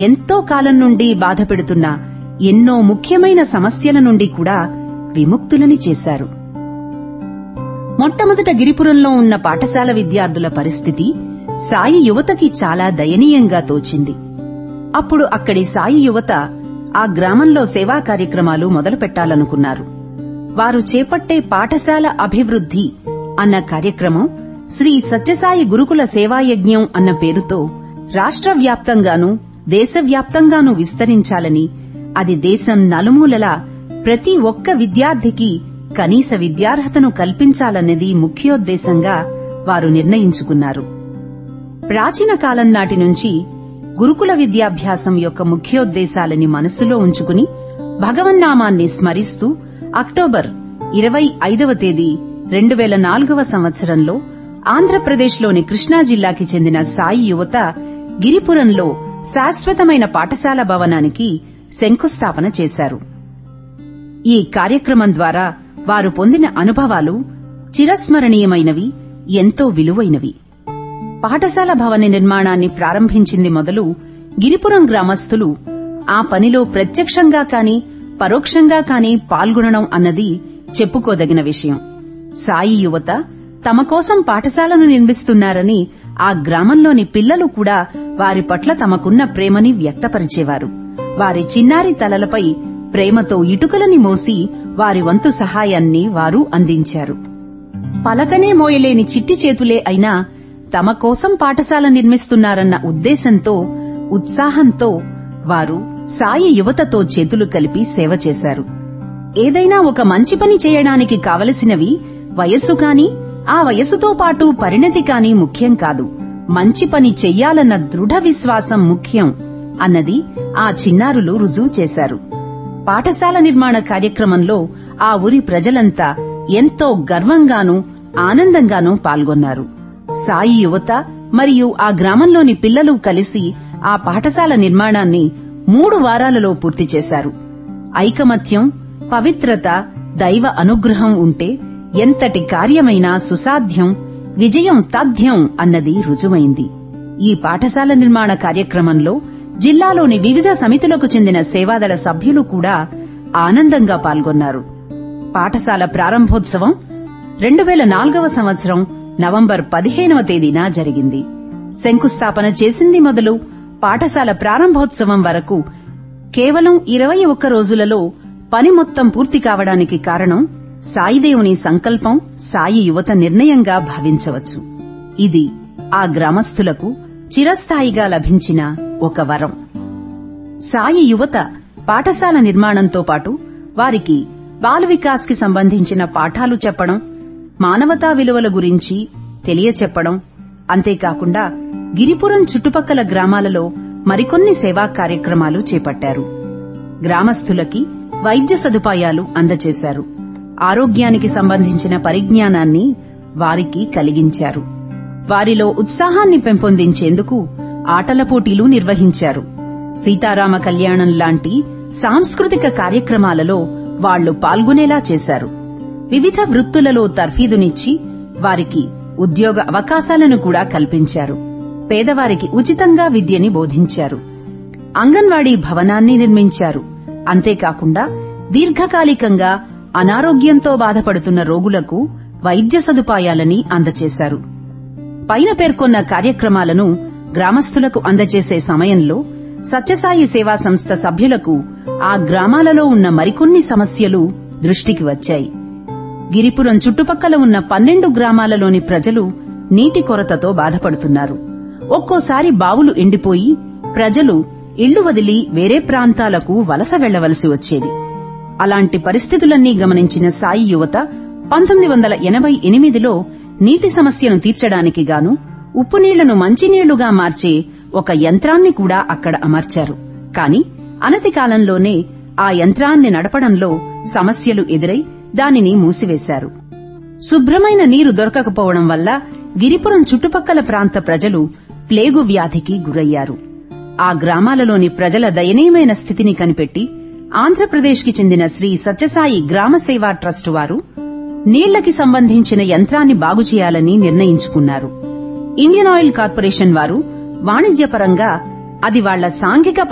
ఎంతో కాలం నుండి బాధపెడుతున్న ఎన్నో ముఖ్యమైన సమస్యల నుండి కూడా విముక్తులని చేశారు మొట్టమొదట గిరిపురంలో ఉన్న పాఠశాల విద్యార్థుల పరిస్థితి సాయి యువతకి చాలా దయనీయంగా తోచింది అప్పుడు అక్కడి సాయి యువత ఆ గ్రామంలో సేవా కార్యక్రమాలు మొదలుపెట్టాలనుకున్నారు వారు చేపట్టే పాఠశాల అభివృద్ధి అన్న కార్యక్రమం శ్రీ సత్యసాయి గురుకుల సేవాయజ్ఞం అన్న పేరుతో రాష్ట్ర వ్యాప్తంగానూ దేశవ్యాప్తంగానూ విస్తరించాలని అది దేశం నలుమూలలా ప్రతి ఒక్క విద్యార్థికి కనీస విద్యార్హతను కల్పించాలన్నది ముఖ్యోద్దేశంగా వారు నిర్ణయించుకున్నారు ప్రాచీన కాలం నాటి నుంచి గురుకుల విద్యాభ్యాసం యొక్క ముఖ్యోద్దేశాలని మనసులో ఉంచుకుని భగవన్నామాన్ని స్మరిస్తూ అక్టోబర్ ఇరవై ఐదవ తేదీ రెండు వేల నాలుగవ సంవత్సరంలో ఆంధ్రప్రదేశ్లోని కృష్ణా జిల్లాకి చెందిన సాయి యువత గిరిపురంలో శాశ్వతమైన పాఠశాల భవనానికి శంకుస్థాపన చేశారు ఈ కార్యక్రమం ద్వారా వారు పొందిన అనుభవాలు చిరస్మరణీయమైనవి ఎంతో విలువైనవి పాఠశాల భవన నిర్మాణాన్ని ప్రారంభించింది మొదలు గిరిపురం గ్రామస్తులు ఆ పనిలో ప్రత్యక్షంగా కాని పరోక్షంగా కాని పాల్గొనడం అన్నది చెప్పుకోదగిన విషయం సాయి యువత తమ కోసం పాఠశాలను నిర్మిస్తున్నారని ఆ గ్రామంలోని పిల్లలు కూడా వారి పట్ల తమకున్న ప్రేమని వ్యక్తపరిచేవారు వారి చిన్నారి తలలపై ప్రేమతో ఇటుకలని మోసి వారి వంతు సహాయాన్ని వారు అందించారు పలకనే మోయలేని చిట్టి చేతులే అయినా తమ కోసం పాఠశాల నిర్మిస్తున్నారన్న ఉద్దేశంతో ఉత్సాహంతో వారు సాయి యువతతో చేతులు కలిపి సేవ చేశారు ఏదైనా ఒక మంచి పని చేయడానికి కావలసినవి వయస్సు కాని ఆ వయస్సుతో పాటు పరిణతి కాని ముఖ్యం కాదు మంచి పని చెయ్యాలన్న దృఢ విశ్వాసం ముఖ్యం అన్నది ఆ చిన్నారులు రుజువు చేశారు పాఠశాల నిర్మాణ కార్యక్రమంలో ఆ ఊరి ప్రజలంతా ఎంతో గర్వంగానూ ఆనందంగానూ పాల్గొన్నారు సాయి యువత మరియు ఆ గ్రామంలోని పిల్లలు కలిసి ఆ పాఠశాల నిర్మాణాన్ని మూడు వారాలలో పూర్తి చేశారు ఐకమత్యం పవిత్రత దైవ అనుగ్రహం ఉంటే ఎంతటి కార్యమైనా సుసాధ్యం విజయం సాధ్యం అన్నది రుజువైంది ఈ పాఠశాల నిర్మాణ కార్యక్రమంలో జిల్లాలోని వివిధ సమితులకు చెందిన సేవాదళ సభ్యులు కూడా ఆనందంగా పాల్గొన్నారు పాఠశాల ప్రారంభోత్సవం రెండు వేల నాలుగవ సంవత్సరం నవంబర్ పదిహేనవ తేదీన జరిగింది శంకుస్థాపన చేసింది మొదలు పాఠశాల ప్రారంభోత్సవం వరకు కేవలం ఇరవై ఒక్క రోజులలో పని మొత్తం పూర్తి కావడానికి కారణం సాయిదేవుని సంకల్పం సాయి యువత నిర్ణయంగా భావించవచ్చు ఇది ఆ గ్రామస్తులకు చిరస్థాయిగా లభించిన ఒక వరం సాయి యువత పాఠశాల నిర్మాణంతో పాటు వారికి బాల వికాస్ కి సంబంధించిన పాఠాలు చెప్పడం మానవతా విలువల గురించి తెలియచెప్పడం అంతేకాకుండా గిరిపురం చుట్టుపక్కల గ్రామాలలో మరికొన్ని సేవా కార్యక్రమాలు చేపట్టారు గ్రామస్తులకి వైద్య సదుపాయాలు అందజేశారు ఆరోగ్యానికి సంబంధించిన పరిజ్ఞానాన్ని వారికి కలిగించారు వారిలో ఉత్సాహాన్ని పెంపొందించేందుకు ఆటల పోటీలు నిర్వహించారు సీతారామ కళ్యాణం లాంటి సాంస్కృతిక కార్యక్రమాలలో వాళ్లు పాల్గొనేలా చేశారు వివిధ వృత్తులలో తర్ఫీదునిచ్చి వారికి ఉద్యోగ అవకాశాలను కూడా కల్పించారు పేదవారికి ఉచితంగా విద్యని బోధించారు అంగన్వాడీ భవనాన్ని నిర్మించారు అంతేకాకుండా దీర్ఘకాలికంగా అనారోగ్యంతో బాధపడుతున్న రోగులకు వైద్య సదుపాయాలని అందజేశారు పైన పేర్కొన్న కార్యక్రమాలను గ్రామస్తులకు అందజేసే సమయంలో సత్యసాయి సేవా సంస్థ సభ్యులకు ఆ గ్రామాలలో ఉన్న మరికొన్ని సమస్యలు దృష్టికి వచ్చాయి గిరిపురం చుట్టుపక్కల ఉన్న పన్నెండు గ్రామాలలోని ప్రజలు నీటి కొరతతో బాధపడుతున్నారు ఒక్కోసారి బావులు ఎండిపోయి ప్రజలు ఇళ్లు వదిలి వేరే ప్రాంతాలకు వలస వెళ్లవలసి వచ్చేది అలాంటి పరిస్థితులన్నీ గమనించిన సాయి యువత పంతొమ్మిది వందల ఎనభై ఎనిమిదిలో నీటి సమస్యను తీర్చడానికి గాను ఉప్పు నీళ్లను మంచినీళ్లుగా మార్చే ఒక యంత్రాన్ని కూడా అక్కడ అమర్చారు కాని అనతి కాలంలోనే ఆ యంత్రాన్ని నడపడంలో సమస్యలు ఎదురై దానిని మూసివేశారు శుభ్రమైన నీరు దొరకకపోవడం వల్ల గిరిపురం చుట్టుపక్కల ప్రాంత ప్రజలు ప్లేగు వ్యాధికి గురయ్యారు ఆ గ్రామాలలోని ప్రజల దయనీయమైన స్థితిని కనిపెట్టి ఆంధ్రప్రదేశ్కి చెందిన శ్రీ సత్యసాయి గ్రామ సేవా ట్రస్ట్ వారు నీళ్లకి సంబంధించిన యంత్రాన్ని బాగుచేయాలని నిర్ణయించుకున్నారు ఇండియన్ ఆయిల్ కార్పొరేషన్ వారు వాణిజ్యపరంగా అది వాళ్ల సాంఘిక